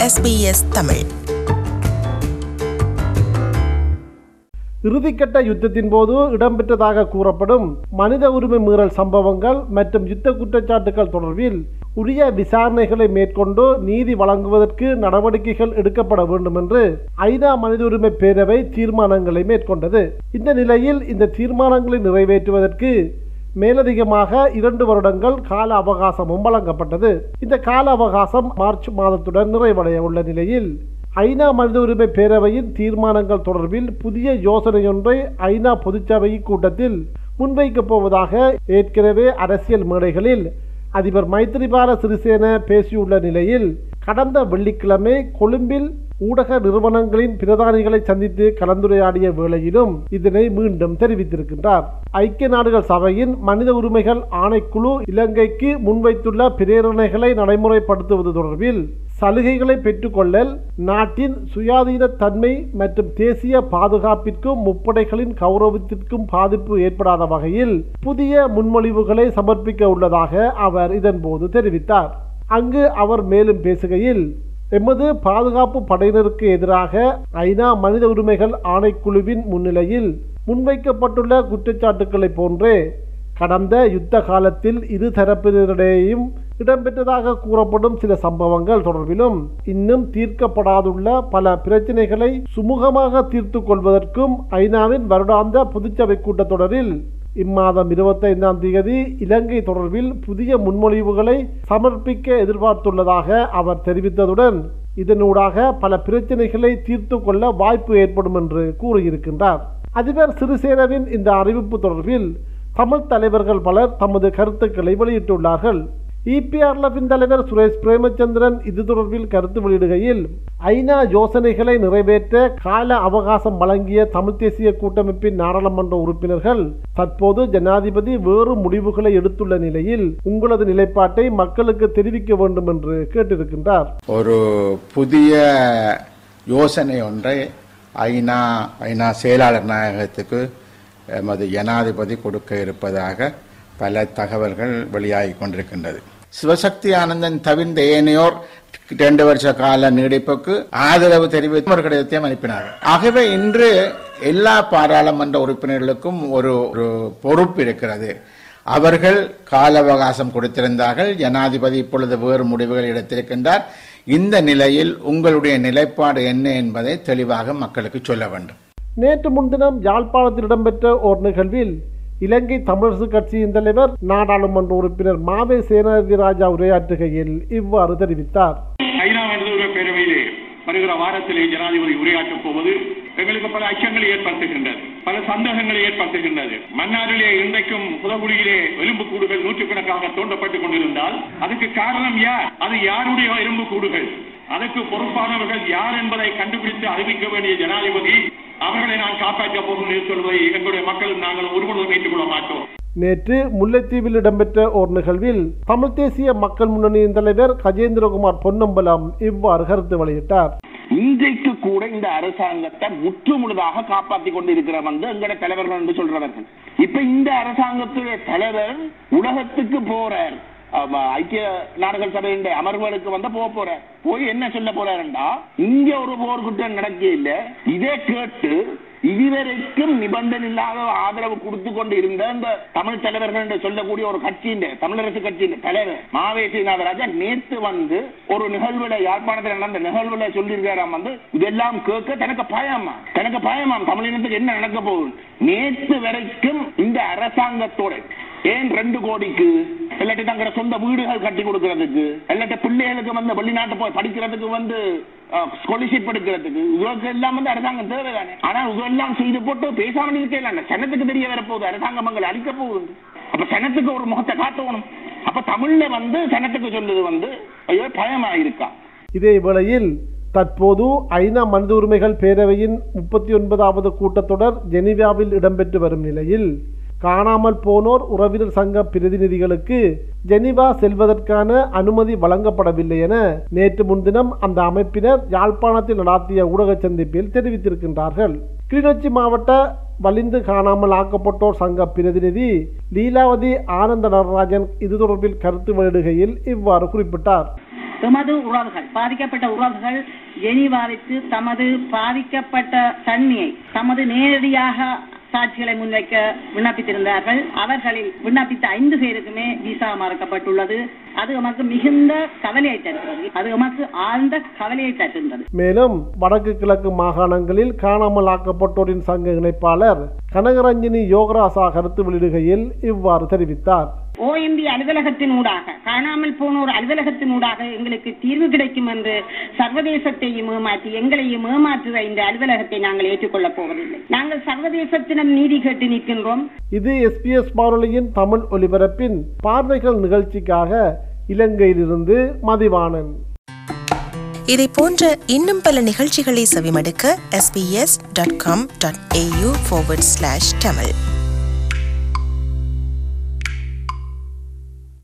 SBS Tamil இறுதிக்கட்ட யுத்தத்தின் போது இடம்பெற்றதாக கூறப்படும் மனித உரிமை மீறல் சம்பவங்கள் மற்றும் யுத்த குற்றச்சாட்டுகள் தொடர்பில் உரிய விசாரணைகளை மேற்கொண்டு நீதி வழங்குவதற்கு நடவடிக்கைகள் எடுக்கப்பட வேண்டும் என்று ஐநா மனித உரிமை பேரவை தீர்மானங்களை மேற்கொண்டது இந்த நிலையில் இந்த தீர்மானங்களை நிறைவேற்றுவதற்கு மேலதிகமாக இரண்டு வருடங்கள் கால அவகாசமும் வழங்கப்பட்டது இந்த கால அவகாசம் மார்ச் மாதத்துடன் நிறைவடைய உள்ள நிலையில் ஐநா மனித உரிமை பேரவையின் தீர்மானங்கள் தொடர்பில் புதிய யோசனையொன்றை ஐநா பொதுச்சபை கூட்டத்தில் முன்வைக்கப் போவதாக ஏற்கனவே அரசியல் மேடைகளில் அதிபர் மைத்திரிபால சிறிசேன பேசியுள்ள நிலையில் கடந்த வெள்ளிக்கிழமை கொழும்பில் ஊடக நிறுவனங்களின் பிரதானிகளை சந்தித்து கலந்துரையாடிய வேளையிலும் இதனை மீண்டும் தெரிவித்திருக்கின்றார் ஐக்கிய நாடுகள் சபையின் மனித உரிமைகள் ஆணைக்குழு இலங்கைக்கு முன்வைத்துள்ள பிரேரணைகளை நடைமுறைப்படுத்துவது தொடர்பில் சலுகைகளை பெற்றுக்கொள்ளல் நாட்டின் சுயாதீன தன்மை மற்றும் தேசிய பாதுகாப்பிற்கும் முப்படைகளின் கௌரவத்திற்கும் பாதிப்பு ஏற்படாத வகையில் புதிய முன்மொழிவுகளை சமர்ப்பிக்க உள்ளதாக அவர் இதன்போது தெரிவித்தார் அங்கு அவர் மேலும் பேசுகையில் எமது பாதுகாப்பு படையினருக்கு எதிராக ஐநா மனித உரிமைகள் ஆணைக்குழுவின் முன்னிலையில் முன்வைக்கப்பட்டுள்ள குற்றச்சாட்டுகளைப் போன்றே கடந்த யுத்த காலத்தில் இரு தரப்பினரிடையேயும் இடம்பெற்றதாக கூறப்படும் சில சம்பவங்கள் தொடர்பிலும் இன்னும் தீர்க்கப்படாதுள்ள பல பிரச்சினைகளை சுமூகமாக தீர்த்து கொள்வதற்கும் ஐநாவின் வருடாந்த பொதுச்சபை கூட்டத்தொடரில் இம்மாதம் இருபத்தைந்தாம் தேதி இலங்கை தொடர்பில் புதிய முன்மொழிவுகளை சமர்ப்பிக்க எதிர்பார்த்துள்ளதாக அவர் தெரிவித்ததுடன் இதனூடாக பல பிரச்சனைகளை தீர்த்து கொள்ள வாய்ப்பு ஏற்படும் என்று கூறியிருக்கின்றார் அதிபர் சிறிசேனவின் இந்த அறிவிப்பு தொடர்பில் தமிழ் தலைவர்கள் பலர் தமது கருத்துக்களை வெளியிட்டுள்ளார்கள் இபிஆர்எஃபின் தலைவர் சுரேஷ் பிரேமச்சந்திரன் இது தொடர்பில் கருத்து வெளியிடுகையில் ஐநா யோசனைகளை நிறைவேற்ற கால அவகாசம் வழங்கிய தமிழ் தேசிய கூட்டமைப்பின் நாடாளுமன்ற உறுப்பினர்கள் தற்போது ஜனாதிபதி வேறு முடிவுகளை எடுத்துள்ள நிலையில் உங்களது நிலைப்பாட்டை மக்களுக்கு தெரிவிக்க வேண்டும் என்று கேட்டிருக்கின்றார் ஒரு புதிய யோசனை ஒன்றை ஐநா ஐநா செயலாளர் நாயகத்துக்கு எமது ஜனாதிபதி கொடுக்க இருப்பதாக பல தகவல்கள் வெளியாகி கொண்டிருக்கின்றது சிவசக்தி ஆனந்தன் தவிர்ந்த ஏனையோர் இரண்டு வருஷ கால நீடிப்புக்கு ஆதரவு தெரிவித்து ஒரு கடிதத்தையும் அனுப்பினார்கள் ஆகவே இன்று எல்லா பாராளுமன்ற உறுப்பினர்களுக்கும் ஒரு ஒரு பொறுப்பு இருக்கிறது அவர்கள் கால அவகாசம் கொடுத்திருந்தார்கள் ஜனாதிபதி இப்பொழுது வேறு முடிவுகள் எடுத்திருக்கின்றார் இந்த நிலையில் உங்களுடைய நிலைப்பாடு என்ன என்பதை தெளிவாக மக்களுக்கு சொல்ல வேண்டும் நேற்று முன்தினம் யாழ்ப்பாணத்தில் இடம்பெற்ற ஓர் நிகழ்வில் இலங்கை தமிழரசு கட்சியின் தலைவர் நாடாளுமன்ற உறுப்பினர் மாவே சேனாதிராஜா ராஜா உரையாற்றுகையில் இவ்வாறு தெரிவித்தார் ஐநா மனித உரிமை பேரவையிலே வருகிற வாரத்திலே ஜனாதிபதி உரையாற்றப் போவது எங்களுக்கு பல அச்சங்களை ஏற்படுத்துகின்றது பல சந்தேகங்களை ஏற்படுத்துகின்றது மன்னாரிலே இன்றைக்கும் புதகுடியிலே எலும்பு கூடுகள் நூற்றுக்கணக்காக தோண்டப்பட்டுக் கொண்டிருந்தால் அதுக்கு காரணம் யார் அது யாருடைய எலும்பு கூடுகள் அதற்கு பொறுப்பானவர்கள் யார் என்பதை கண்டுபிடித்து அறிவிக்க வேண்டிய ஜனாதிபதி அவர்களை நான் காப்பாற்றப் போகும் என்று சொல்வதை எங்களுடைய மக்களும் நாங்கள் ஒருவரும் ஏற்றுக்கொள்ள மாட்டோம் நேற்று முல்லைத்தீவில் இடம்பெற்ற ஓர் நிகழ்வில் தமிழ் தேசிய மக்கள் முன்னணியின் தலைவர் கஜேந்திரகுமார் பொன்னம்பலம் இவ்வாறு கருத்து வெளியிட்டார் இன்றைக்கு கூட இந்த அரசாங்கத்தை முற்றுமுழுதாக காப்பாற்றி கொண்டிருக்கிற வந்து எங்கட தலைவர்கள் என்று சொல்றவர்கள் இப்ப இந்த அரசாங்கத்துடைய தலைவர் உலகத்துக்கு போறார் ஆமா, ஐக்கிய நாடுகள் சபையின் அமர்வுகளுக்கு வந்து போக போறார் போய் என்ன சொல்ல போறாருண்டா இங்க ஒரு போர்க்குற்றம் நடக்க இல்ல இதை கேட்டு இதுவரைக்கும் நிபந்தனை இல்லாத ஆதரவு கொடுத்து கொண்டு இருந்த இந்த தமிழ் தலைவர்கள் என்று சொல்லக்கூடிய ஒரு கட்சியின் தமிழரசு கட்சியின் தலைவர் மாவேசி நாகராஜா நேத்து வந்து ஒரு நிகழ்வுல யாழ்ப்பாணத்தில் நடந்த நிகழ்வுல சொல்லியிருக்காராம் வந்து இதெல்லாம் கேட்க தனக்கு பயமா தனக்கு பயமாம் தமிழினத்துக்கு என்ன நடக்க போகுது நேத்து வரைக்கும் இந்த அரசாங்கத்தோட ஏன் ரெண்டு கோடிக்கு இல்லாட்டி தங்கிற சொந்த வீடுகள் கட்டி கொடுக்கறதுக்கு இல்லாட்டி பிள்ளைகளுக்கு வந்து வெளிநாட்டு போய் படிக்கிறதுக்கு வந்து ஸ்காலர்ஷிப் எடுக்கிறதுக்கு இதற்கு எல்லாம் வந்து அரசாங்கம் தேவைதானே ஆனா இதெல்லாம் செய்து போட்டு பேசாமல் இருக்கல சனத்துக்கு தெரிய வரப்போகுது அரசாங்கம் எங்களை அழிக்க போகுது அப்ப சனத்துக்கு ஒரு முகத்தை காட்டணும் அப்ப தமிழ்ல வந்து சனத்துக்கு சொல்லுது வந்து ஐயோ பயமா இருக்கா இதே வேளையில் தற்போது ஐநா மனித உரிமைகள் பேரவையின் முப்பத்தி ஒன்பதாவது கூட்டத்தொடர் ஜெனீவாவில் இடம்பெற்று வரும் நிலையில் காணாமல் போனோர் உறவினர் சங்க பிரதிநிதிகளுக்கு ஜெனீவா செல்வதற்கான அனுமதி வழங்கப்படவில்லை என நேற்று முன்தினம் அந்த அமைப்பினர் யாழ்ப்பாணத்தில் நடாத்திய ஊடக சந்திப்பில் தெரிவித்திருக்கின்றார்கள் கிளிநொச்சி மாவட்ட வலிந்து காணாமல் ஆக்கப்பட்டோர் சங்க பிரதிநிதி லீலாவதி ஆனந்த நடராஜன் இது தொடர்பில் கருத்து வெளியிடுகையில் இவ்வாறு குறிப்பிட்டார் எமது உறவுகள் பாதிக்கப்பட்ட உறவுகள் ஜெனீவாவிற்கு தமது பாதிக்கப்பட்ட தன்மையை தமது நேரடியாக சாட்சிகளை முன்வைக்க விண்ணப்பித்திருந்தார்கள் அவர்களில் விண்ணப்பித்த ஐந்து பேருக்குமே விசா மறுக்கப்பட்டுள்ளது அது எமக்கு மிகுந்த கவலையை தருகிறது அது எமக்கு ஆழ்ந்த கவலையை தருகின்றது மேலும் வடக்கு கிழக்கு மாகாணங்களில் காணாமல் ஆக்கப்பட்டோரின் சங்க இணைப்பாளர் கனகரஞ்சினி யோகராசா கருத்து வெளியிடுகையில் இவ்வாறு தெரிவித்தார் ஓஎம்பி அலுவலகத்தின் ஊடாக காணாமல் போனோர் அலுவலகத்தின் ஊடாக எங்களுக்கு தீர்வு கிடைக்கும் என்று சர்வதேசத்தையும் ஏமாற்றி எங்களையும் ஏமாற்றுகிற இந்த அலுவலகத்தை நாங்கள் ஏற்றுக்கொள்ளப் போவதில்லை நாங்கள் சர்வதேசத்திடம் நீதி கேட்டு நிற்கின்றோம் இது எஸ்பிஎஸ் வானொலியின் தமிழ் ஒலிபரப்பின் பார்வைகள் நிகழ்ச்சிக்காக இலங்கையிலிருந்து மதிவாணன் இதை போன்ற இன்னும் பல நிகழ்ச்சிகளை செவிமடுக்க sbs.com.au forward slash tamil